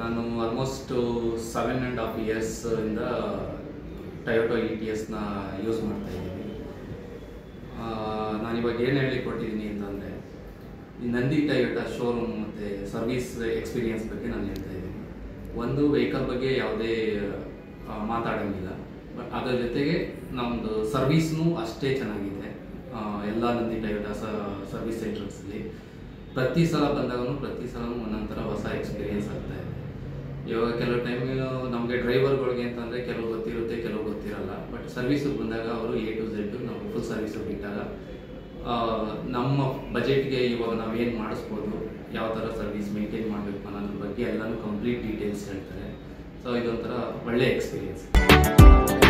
ನಾನು almost seven and half years ಇಂದ Toyota ಇ ಟಿ ಎಸ್ನ ಯೂಸ್ ಮಾಡ್ತಾ ಇದ್ದೀನಿ ನಾನಿವಾಗ ಏನು ಹೇಳಿ ಕೊಟ್ಟಿದ್ದೀನಿ ಅಂತಂದರೆ ಈ ನಂದಿ ಟೊಯೋಟಾ ಶೋರೂಮ್ ಮತ್ತು ಸರ್ವಿಸ್ ಎಕ್ಸ್ಪೀರಿಯನ್ಸ್ ಬಗ್ಗೆ ನಾನು ಹೇಳ್ತಾ ಇದ್ದೀನಿ ಒಂದು ವೆಹಿಕಲ್ ಬಗ್ಗೆ ಯಾವುದೇ ಆ, ಮಾತಾಡೋಂಗಿಲ್ಲ ಬಟ್ ಅದರ ಜೊತೆಗೆ ನಮ್ಮದು ಸರ್ವಿಸ್ನೂ ಅಷ್ಟೇ ಚೆನ್ನಾಗಿದೆ ಆ, ಎಲ್ಲ ನಂದಿ ಟೊಯೋಟಾ ಸರ್ವಿಸ್ ಸೆಂಟರ್ಸಲ್ಲಿ ಪ್ರತಿ ಸಲ ಬಂದಾಗೂ ಪ್ರತಿ ಸಲ ಒಂದೊಂಥರ ಹೊಸ ಎಕ್ಸ್ಪೀರಿಯನ್ಸ್ ಆಗ್ತಾ ಇದೆ ಇವಾಗ ಕೆಲವು ಟೈಮ್ ನಮಗೆ ಡ್ರೈವರ್ಗಳಿಗೆ ಅಂತಂದರೆ ಕೆಲವು ಗೊತ್ತಿರುತ್ತೆ ಕೆಲವು ಗೊತ್ತಿರಲ್ಲ ಬಟ್ ಸರ್ವಿಸಿಗೆ ಬಂದಾಗ ಅವರು ಎ ಟು ಝೆಡ್ ನಾವು ಫುಲ್ ಸರ್ವಿಸಿಗೆ ಬಿಟ್ಟಾಗ ಆ, ನಮ್ಮ ಬಜೆಟ್ಗೆ ಇವಾಗ ನಾವು ಏನು ಮಾಡಿಸ್ಬೋದು ಯಾವ ಥರ ಸರ್ವಿಸ್ ಮೇಂಟೈನ್ ಮಾಡಬೇಕು ಅನ್ನೋದ್ರ ಬಗ್ಗೆ ಎಲ್ಲನೂ ಕಂಪ್ಲೀಟ್ ಡೀಟೇಲ್ಸ್ ಹೇಳ್ತಾರೆ ಸೊ ಇದೊಂಥರ ಒಳ್ಳೆ ಎಕ್ಸ್ಪೀರಿಯನ್ಸ್